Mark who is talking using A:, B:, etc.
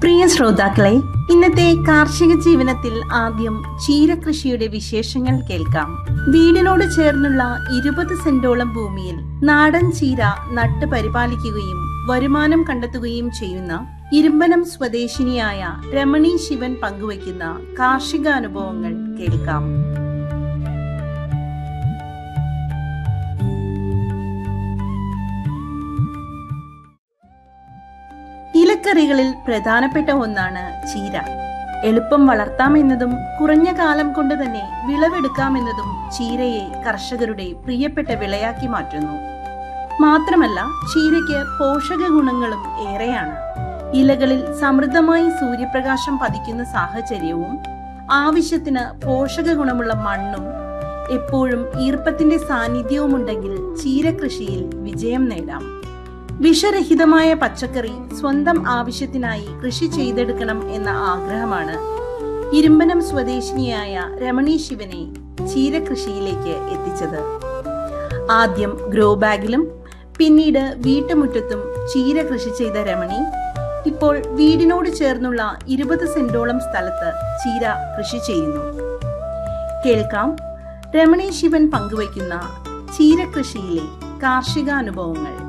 A: പ്രിയ ശ്രോതാക്കളെ ഇന്നത്തെ കാർഷിക ജീവനത്തിൽ ആദ്യം ചീരകൃഷിയുടെ വിശേഷങ്ങൾ കേൾക്കാം വീടിനോട് ചേർന്നുള്ള ഇരുപത് സെന്റോളം ഭൂമിയിൽ നാടൻ ചീര നട്ട് പരിപാലിക്കുകയും വരുമാനം കണ്ടെത്തുകയും ചെയ്യുന്ന ഇരുമ്പനം സ്വദേശിനിയായ രമണി ശിവൻ പങ്കുവയ്ക്കുന്ന കാർഷിക അനുഭവങ്ങൾ കേൾക്കാം ഇലക്കറികളിൽ പ്രധാനപ്പെട്ട ഒന്നാണ് ചീര എളുപ്പം വളർത്താമെന്നതും കുറഞ്ഞ കാലം കൊണ്ട് തന്നെ വിളവെടുക്കാമെന്നതും ചീരയെ കർഷകരുടെ പ്രിയപ്പെട്ട വിളയാക്കി മാറ്റുന്നു മാത്രമല്ല ചീരയ്ക്ക് പോഷക ഗുണങ്ങളും ഏറെയാണ് ഇലകളിൽ സമൃദ്ധമായി സൂര്യപ്രകാശം പതിക്കുന്ന സാഹചര്യവും ആവശ്യത്തിന് പോഷക ഗുണമുള്ള മണ്ണും എപ്പോഴും ഈർപ്പത്തിന്റെ സാന്നിധ്യവും ഉണ്ടെങ്കിൽ ചീരകൃഷിയിൽ വിജയം നേടാം വിഷരഹിതമായ പച്ചക്കറി സ്വന്തം ആവശ്യത്തിനായി കൃഷി ചെയ്തെടുക്കണം എന്ന ആഗ്രഹമാണ് ഇരുമ്പനം സ്വദേശിനിയായ രമണി ശിവനെ ചീരകൃഷിയിലേക്ക് എത്തിച്ചത് ആദ്യം ഗ്രോ ബാഗിലും പിന്നീട് വീട്ടുമുറ്റത്തും ചീര കൃഷി ചെയ്ത രമണി ഇപ്പോൾ വീടിനോട് ചേർന്നുള്ള ഇരുപത് സെന്റോളം സ്ഥലത്ത് ചീര കൃഷി ചെയ്യുന്നു കേൾക്കാം രമണി ശിവൻ പങ്കുവയ്ക്കുന്ന ചീരകൃഷിയിലെ കാർഷിക അനുഭവങ്ങൾ